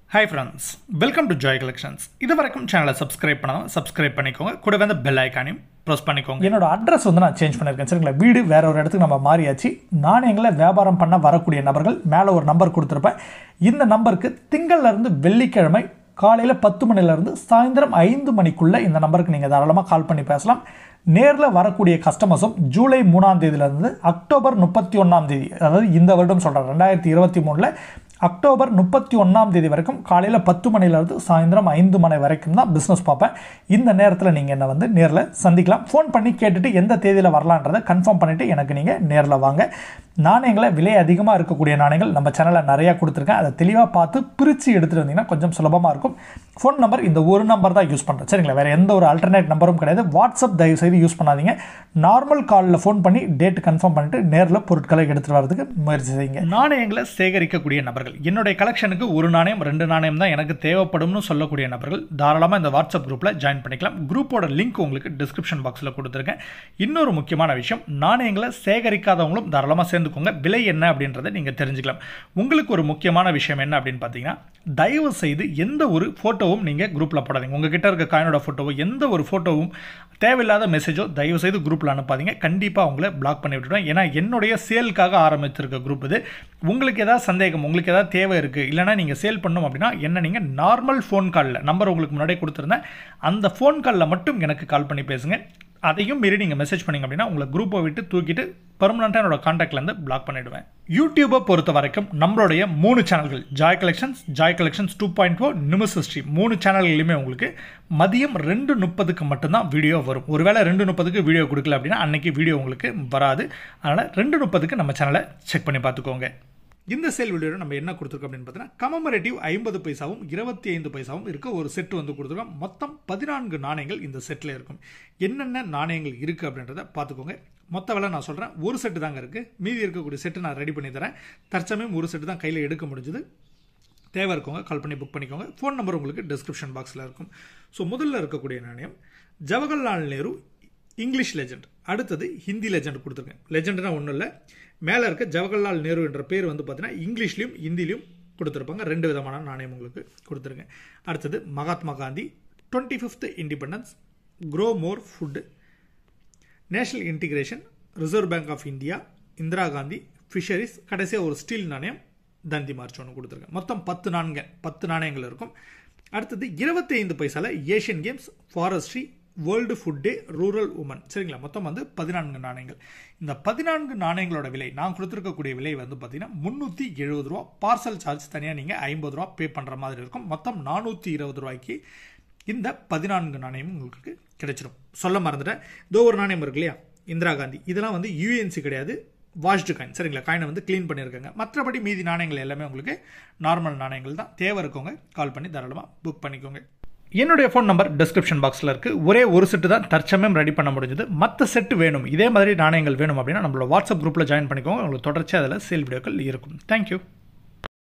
hi friends welcome to Joy Collections இது வரைக்கும் சேனலை சப்ஸ்கிரைப் பண்ணாமல் சப்ஸ்கிரைப் பண்ணிக்கோங்க கூடவே அந்த பெல் ஐக்கானையும் ப்ரெஸ் பண்ணிக்கோங்க என்னோட அட்ரஸ் வந்து நான் சேஞ்ச் பண்ணியிருக்கேன் சரிங்களா வீடு வேற ஒரு இடத்துக்கு நம்ம மாறியாச்சு நாணயங்களை வியாபாரம் பண்ண வரக்கூடிய நபர்கள் மேலே ஒரு நம்பர் கொடுத்துருப்பேன் இந்த நம்பருக்கு திங்கள்ல இருந்து வெள்ளிக்கிழமை காலையில் பத்து மணிலேருந்து சாயந்தரம் ஐந்து மணிக்குள்ளே இந்த நம்பருக்கு நீங்கள் தாராளமாக கால் பண்ணி பேசலாம் நேரில் வரக்கூடிய கஸ்டமர்ஸும் ஜூலை மூணாம் தேதியிலேருந்து அக்டோபர் முப்பத்தி ஒன்றாம் தேதி அதாவது இந்த வருடம் சொல்கிறேன் ரெண்டாயிரத்தி இருபத்தி மூணில் அக்டோபர் முப்பத்தி ஒன்றாம் தேதி வரைக்கும் காலையில் பத்து மணிலேருந்து சாயந்தரம் ஐந்து மணி வரைக்கும் தான் பிஸ்னஸ் பார்ப்பேன் இந்த நேரத்தில் நீங்கள் என்னை வந்து நேரில் சந்திக்கலாம் ஃபோன் பண்ணி கேட்டுட்டு எந்த தேதியில் வரலான்றதை கன்ஃபார்ம் பண்ணிவிட்டு எனக்கு நீங்கள் நேரில் வாங்க நாணயங்களை விலை அதிகமாக இருக்கக்கூடிய நாணயங்கள் நம்ம சேனலில் நிறையா கொடுத்துருக்கேன் அதை தெளிவாக பார்த்து பிரித்து எடுத்துகிட்டு வந்தீங்கன்னா கொஞ்சம் சுலபமாக இருக்கும் ஃபோன் நம்பர் இந்த ஒரு நம்பர் தான் யூஸ் பண்ணுறேன் சரிங்களா வேறு எந்த ஒரு ஆல்டர்னேட் நம்பரும் கிடையாது வாட்ஸ்அப் தயவு செய்து யூஸ் பண்ணாதீங்க நார்மல் காலில் ஃபோன் பண்ணி டேட் கன்ஃபார்ம் பண்ணிவிட்டு நேரில் பொருட்களை எடுத்துகிட்டு வரதுக்கு முயற்சி செய்யுங்க நாணயங்களை சேகரிக்கக்கூடிய நபர்கள் என்னுடைய கலெக்ஷனுக்கு ஒரு நாணயம் ரெண்டு நாணயம் தான் எனக்கு தேவைப்படும்னு சொல்லக்கூடிய நபர்கள் தாராளமாக இந்த வாட்ஸ்அப் குரூப்பில் ஜாயின் பண்ணிக்கலாம் குரூப்போட லிங்க் உங்களுக்கு டிஸ்கிரிப்ஷன் பாக்ஸில் கொடுத்துருக்கேன் இன்னொரு முக்கியமான விஷயம் நாணயங்களை சேகரிக்காதவங்களும் தாராளமாக சேர்ந்துக்கோங்க விலை என்ன அப்படின்றத நீங்கள் தெரிஞ்சுக்கலாம் உங்களுக்கு ஒரு முக்கியமான விஷயம் என்ன அப்படின்னு பார்த்தீங்கன்னா தயவு செய்து எந்த ஒரு ஃபோட்டோவும் நீங்கள் குரூப்பில் போடாதீங்க உங்ககிட்ட இருக்க காயினோட ஃபோட்டோவோ எந்த ஒரு ஃபோட்டோவும் தேவையில்லாத மெசேஜோ தயவு செய்து குரூப்பில் அனுப்பாதீங்க கண்டிப்பாக உங்களை பிளாக் பண்ணி விட்டுடுவேன் ஏன்னா என்னுடைய சேலுக்காக ஆரம்பிச்சிருக்க குரூப் இது உங்களுக்கு ஏதாவது சந்தேகம் உங்களுக்கு ஏதாவது தேவை இருக்குது இல்லைனா நீங்கள் சேல் பண்ணணும் அப்படின்னா என்ன நீங்கள் நார்மல் ஃபோன் காலில் நம்பர் உங்களுக்கு முன்னாடியே கொடுத்துருந்தேன் அந்த ஃபோன் காலில் மட்டும் எனக்கு கால் பண்ணி பேசுங்க அதையும் மீறி நீங்கள் மெசேஜ் பண்ணிங்க அப்படின்னா உங்களை குரூப்பை விட்டு தூக்கிட்டு பர்மனெண்ட்டாக என்னோட காண்டாக்ட்லேருந்து பிளாக் பண்ணிவிடுவேன் யூடியூப்பை பொறுத்த வரைக்கும் நம்மளுடைய மூணு சேனல்கள் Joy Collections Joy Collections two point four நிமிஸ் ஹிஸ்ட்ரி மூணு சேனல்களையுமே உங்களுக்கு மதியம் ரெண்டு முப்பதுக்கு மட்டும்தான் வீடியோ வரும் ஒருவேளை ரெண்டு முப்பதுக்கு வீடியோ கொடுக்கல அப்படின்னா அன்னைக்கு வீடியோ உங்களுக்கு வராது அதனால் ரெண்டு முப்பதுக்கு நம்ம சேனலை செக் பண்ணி பார்த்துக்கோங்க இந்த சேல் வீடியோவில் நம்ம என்ன கொடுத்துருக்கோம் அப்படின்னு பார்த்தீங்கன்னா கமமரேட்டிவ் ஐம்பது பைசாவும் இருபத்தி ஐந்து பைசாவும் இருக்க ஒரு செட் வந்து கொடுத்துருக்கோம் மொத்தம் பதினான்கு நாணயங்கள் இந்த செட்டில் இருக்கும் என்னென்ன நாணயங்கள் இருக்குது அப்படின்றத பார்த்துக்கோங்க மொத்த விலை நான் சொல்கிறேன் ஒரு செட்டு தாங்க இருக்குது மீதி இருக்கக்கூடிய செட்டு நான் ரெடி பண்ணி தரேன் தற்சமயம் ஒரு செட்டு தான் கையில் எடுக்க முடிஞ்சுது தேவை இருக்கவங்க கால் பண்ணி புக் பண்ணிக்கோங்க ஃபோன் நம்பர் உங்களுக்கு டிஸ்கிரிப்ஷன் பாக்ஸில் இருக்கும் ஸோ முதல்ல இருக்கக்கூடிய நாணயம் ஜவஹர்லால் நேரு இங்கிலீஷ் லெஜண்ட் அடுத்தது ஹிந்தி லெஜண்ட் கொடுத்துருக்கேன் லெஜண்ட்னா ஒன்றும் இல்லை மேலே இருக்க ஜவஹர்லால் நேரு என்ற பேர் வந்து பார்த்தீங்கன்னா இங்கிலீஷ்லையும் ஹிந்திலையும் கொடுத்துருப்பாங்க ரெண்டு விதமான நாணயம் உங்களுக்கு கொடுத்துருக்கேன் அடுத்தது Mahatma Gandhi twenty fifth independence grow more food national integration Reserve Bank of India Indira Gandhi fisheries கடைசியாக ஒரு ஸ்டீல் நாணயம் தந்தி மார்ச் ஒன்று கொடுத்துருக்கேன் மொத்தம் பத்து நான்கு பத்து நாணயங்கள் இருக்கும் அடுத்தது இருபத்தி ஐந்து பைசால Asian Games forestry world food day rural woman சரிங்களா மொத்தம் வந்து பதினான்கு நாணயங்கள் இந்த பதினான்கு நாணயங்களோட விலை நான் கொடுத்துருக்கக்கூடிய விலை வந்து பார்த்தீங்கன்னா முந்நூற்றி எழுபது ரூபா பார்சல் சார்ஜ் தனியாக நீங்கள் ஐம்பது ரூபா பே பண்ணுற மாதிரி இருக்கும் மொத்தம் நானூற்றி இருபது ரூபாய்க்கு இந்த பதினான்கு நாணயம் உங்களுக்கு கிடைச்சிடும் சொல்ல மறந்துட்டேன் இதோ ஒரு நாணயம் இருக்கு இல்லையா இந்திரா காந்தி இதெல்லாம் வந்து யூஎன்சி கிடையாது வாஷ்டு காயின் சரிங்களா காயினை வந்து க்ளீன் பண்ணியிருக்காங்க மற்றபடி மீதி நாணயங்கள் எல்லாமே உங்களுக்கு நார்மல் நாணயங்கள் தான் தேவை இருக்கவங்க கால் பண்ணி தாராளமாக புக் பண்ணிக்கோங்க என்னுடைய ஃபோன் நம்பர் டிஸ்கிரிப்ஷன் பாக்ஸில் இருக்குது ஒரே ஒரு செட்டு தான் தற்சமயம் ரெடி பண்ண முடிஞ்சது மற்ற செட்டு வேணும் இதே மாதிரி நாணயங்கள் வேணும் அப்படின்னா நம்மளோட வாட்ஸ்அப் குரூப்பில் ஜாயின் பண்ணிக்கோங்க உங்களுக்கு தொடர்ச்சி அதில் சேல் வீடியோக்கள் இருக்கும் தேங்க்யூ